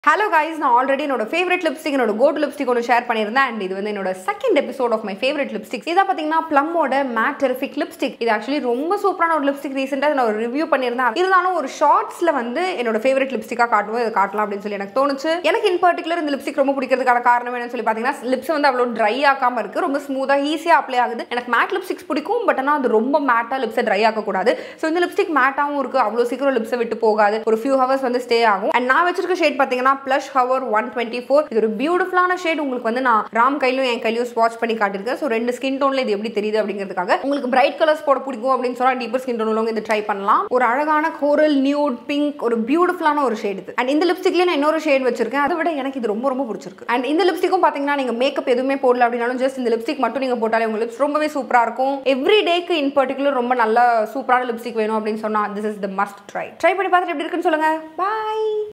hello guys நான் already என்னோட favourite lipstick என்னோட கோட் லிப்ஸ்டிக் ஒன்று ஷேர் பண்ணியிருந்தேன் அண்ட் இது வந்து என்னோட second episode of my favourite lipstick இதை பார்த்தீங்கன்னா ப்ளம்மோட மேட் டெரிஃபிக் லிப்ஸ்டிக் இது ஆக்சுவலி ரொம்ப சூப்பரான ஒரு லிப்ஸ்டிக் ரீசெண்டாக நான் ஒரு ரிவ்யூ பண்ணியிருந்தேன் இருந்தாலும் ஒரு ஷார்ட்ஸில் வந்து என்னோட ஃபேவரட் லிப்ஸ்டிக்காக காட்டுவோம் இதை காட்டலாம் அப்படின்னு சொல்லி எனக்கு தோணுச்சு எனக்கு இன் பர்டிகுலர் இந்த லிப்ஸ்டிக் ரொம்ப பிடிக்கிறதுக்கான காரணம் என்னன்னு சொல்லி பார்த்தீங்கன்னா லிப்ஸ் வந்து அவ்வளோ ட்ரை ஆகாம இருக்கு ரொம்ப ஸ்மூத்தாக ஈஸியாக அப்ளை ஆகுது எனக்கு மேட் லிப்ஸ்டிக்ஸ் பிடிக்கும் பட் ஆனால் அது ரொம்ப மேட்டாக லிப்ஸை ட்ரை ஆக்கக்கூடாது ஸோ இந்த லிப்ஸ்டிக் மேட்டாகவும் இருக்கு அவ்வளோ சீக்கிரம் லிப்ஸை விட்டு போகாது ஒரு ஃபியூ ஹவர்ஸ் வந்து ஸ்டே ஆகும் அண்ட் நான் வச்சிருக்க ஷேட் பார்த்தீங்கன்னா blush hour one twenty four இது ஒரு பியூட்டிஃபுல்லான ஷேட் உங்களுக்கு வந்து நான் ராம் கையிலும் என் கையிலும் ஸ்வாட்ச் பண்ணி காட்டியிருக்கேன் ஸோ ரெண்டு ஸ்கின் டோன்ல இது எப்படி தெரியுது அப்படிங்கிறதுக்காக உங்களுக்கு பிரைட் கலர்ஸ் போட பிடிக்கும் அப்படின்னு சொன்னா டீப்பர் ஸ்கின் டோன் உள்ளவங்க இது ட்ரை பண்ணலாம் ஒரு அழகான கோரல் நியூட் பிங்க் ஒரு பியூட்டிஃபுல்லான ஒரு ஷேட் இது அண்ட் இந்த லிப்ஸ்டிக்லேயே நான் இன்னொரு ஷேட் வச்சிருக்கேன் அதை விட எனக்கு இது ரொம்ப ரொம்ப பிடிச்சிருக்கு அண்ட் இந்த லிப்ஸ்டிக்கும் பார்த்தீங்கன்னா நீங்க மேக்கப் எதுவுமே போடல அப்படின்னாலும் ஜஸ்ட் இந்த லிப்ஸ்டிக் மட்டும் நீங்க போட்டாலே உங்க லிப்ஸ் ரொம்பவே சூப்பரா இருக்கும் எவ்ரி டேக்கு இன் பர்டிகுலர் ரொம்ப நல்ல சூப்பரான லிப்ஸ்டிக் வேணும் அப்படின்னு சொன்னா this is the must try try பண்ணி பார்த்துட்டு எப்படி இருக்குன்னு சொல்லுங்க பாய்